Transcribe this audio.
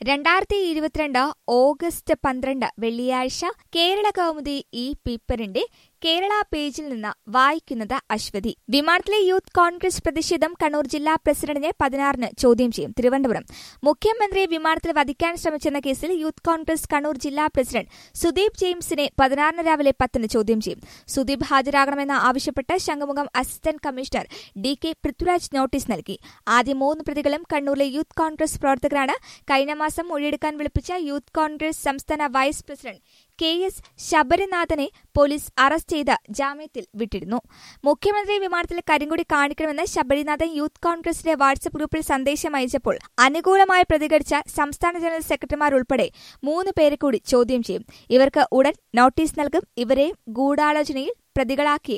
രണ്ടായിരത്തി ഇരുപത്തിരണ്ട് ഓഗസ്റ്റ് പന്ത്രണ്ട് വെള്ളിയാഴ്ച കേരള കൗമുദി ഈ പേപ്പറിന്റെ കേരള പേജിൽ നിന്ന് വായിക്കുന്നത് അശ്വതി വിമാനത്തിലെ യൂത്ത് കോൺഗ്രസ് പ്രതിഷേധം കണ്ണൂർ ജില്ലാ പ്രസിഡന്റിനെ പതിനാറിന് ചോദ്യം ചെയ്യും തിരുവനന്തപുരം മുഖ്യമന്ത്രിയെ വിമാനത്തിൽ വധിക്കാൻ ശ്രമിച്ചെന്ന കേസിൽ യൂത്ത് കോൺഗ്രസ് കണ്ണൂർ ജില്ലാ പ്രസിഡന്റ് സുദീപ് ജെയിംസിനെ പതിനാറിന് രാവിലെ പത്തിന് ചോദ്യം ചെയ്യും സുദീപ് ഹാജരാകണമെന്ന് ആവശ്യപ്പെട്ട് Shankhumukham assistant commissioner D K Prithviraj notice നൽകി ആദ്യ മൂന്ന് പ്രതികളും കണ്ണൂരിലെ യൂത്ത് കോൺഗ്രസ് പ്രവർത്തകരാണ് കഴിഞ്ഞ മാസം മൊഴിയെടുക്കാൻ വിളിപ്പിച്ച യൂത്ത് കോൺഗ്രസ് സംസ്ഥാന വൈസ് പ്രസിഡന്റ് കെ എസ് ശബരിനാഥനെ പോലീസ് അറസ്റ്റ് ചെയ്ത് ജാമ്യത്തിൽ വിട്ടിരുന്നു മുഖ്യമന്ത്രി വിമാനത്തിൽ കരിങ്കൊടി കാണിക്കണമെന്ന് ശബരിനാഥൻ യൂത്ത് കോൺഗ്രസിന്റെ വാട്സപ്പ് ഗ്രൂപ്പിൽ സന്ദേശം അയച്ചപ്പോൾ അനുകൂലമായി പ്രതികരിച്ച സംസ്ഥാന ജനറൽ സെക്രട്ടറിമാരുൾപ്പെടെ മൂന്ന് പേരെ കൂടി ചോദ്യം ചെയ്യും ഇവർക്ക് ഉടൻ നോട്ടീസ് നൽകും ഇവരെയും ഗൂഢാലോചനയിൽ പ്രതികളാക്കി